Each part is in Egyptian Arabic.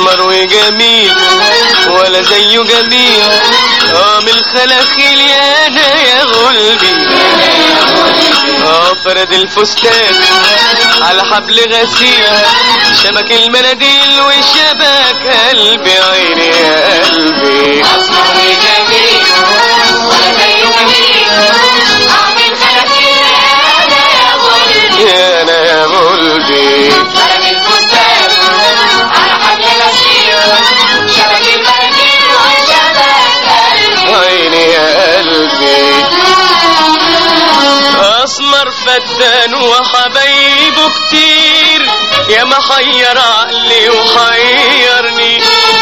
اسمر وجميل ولا زيه جميل اه من الخلاخيل يا انا يا غلبي اه فرد الفستان على حبل غسيل شبك المناديل وشبك قلبي عيني يا قلبي أسمر وجميل ولا زيه جميل أعمل خلفية أنا يا غلبي يا انا يا غلبي فرد الفستان على حبل غسيل شبك المناديل وشبك قلبي عيني يا قلبي اسمر فتان وحبايبه كتير يا محير عقلي وحيرني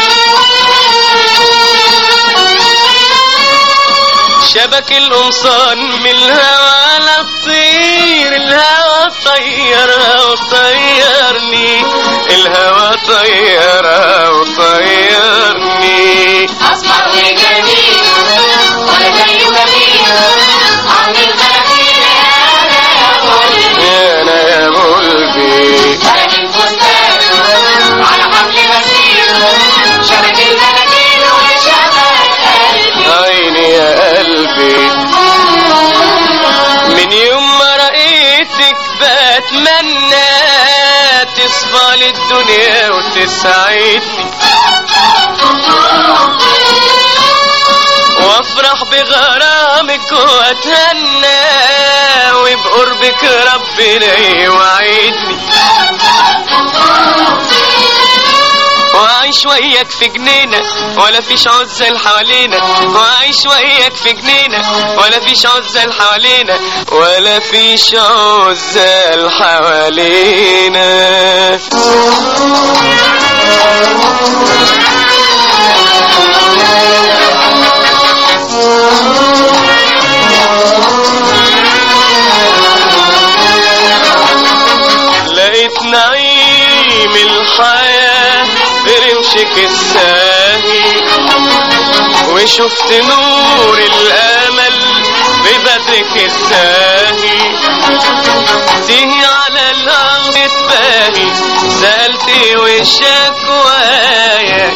شبك القمصان من الهوى لا تطير الهوى طيرها وطيرني الهوى طيرها وطيرني أسمر وجميل ولا زيه جميل أعمل خلفية أنا يا غلبي يا انا يا قلبي فرد الفستان على حبل غسيل شبك المناديل وشبك قلبي عيني يا قلبي من يوم ما رأيتك بتمنى تصفى للدنيا وتسعدني وافرح بغرامك واتهنى وبقربك ربنا يوعدني وعيش وياك في جنينة ولا فيش عزل حوالينا وعيش وياك في جنينة ولا فيش عزل حوالينا ولا فيش عزل حوالينا لقيت نعيم الحياة برمشك الساهي وشفت نور الامل ببدرك الزاهي تيجي على الارض تباهي سالتي وشكوايا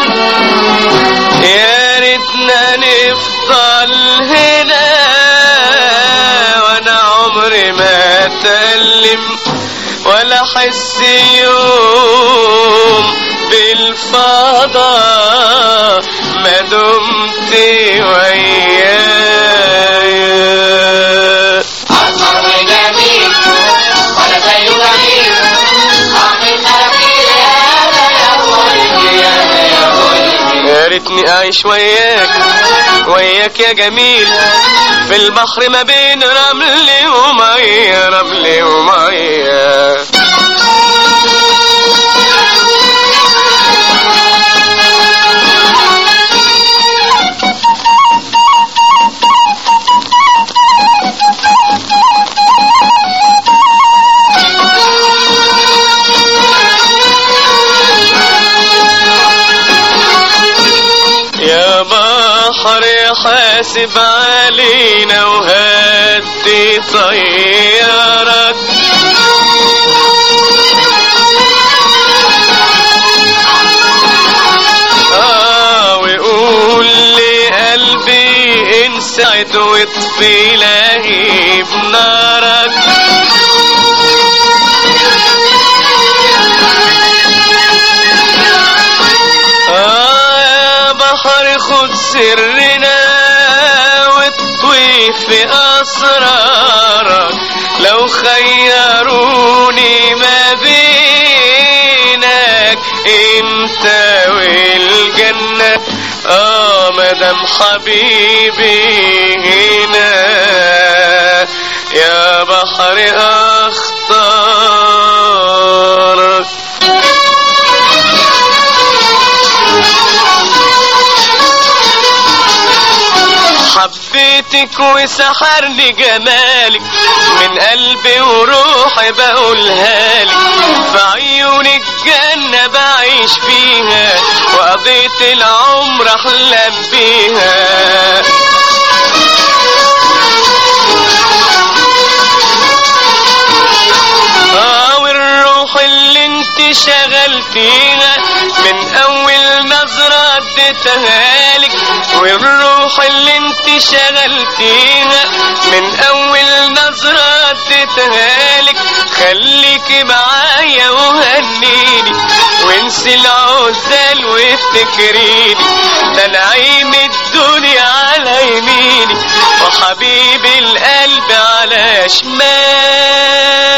يا ريتنا نفضل هنا وانا عمري ما اتألم ولا احس يوم بالفضاء ما دمت ويايا أسمر وجميل ولا زيه جميل أعمل خلفية أنا يا غلبي أنا يا غلبي يا ريتني اعيش وياك وياك يا جميل في البحر ما بين رمل ومية رمل ومية يا بحر حاسب علينا وهدي طيارك آه وقول لقلبي انسعد واطفي لهيب نارك آه يا بحر خد سرنا واطوي في أسرارك لو خيروني ما بينك انت والجنة اه مدام حبيبي هنا يا بحر اختارك حبيتك وسحرني جمالك من قلبي وروحي بقولها لك في عيونك جنة بعيش فيها وقضيت العمر احلم بيها اه والروح اللي انت شغلتيها من اديتها لك والروح اللي انت شغلتيها من اول نظرة اديتها لك خليكي معايا وهنيني وانسي العزال وافتكريني ده نعيم الدنيا على يميني وحبيب القلب على شمالي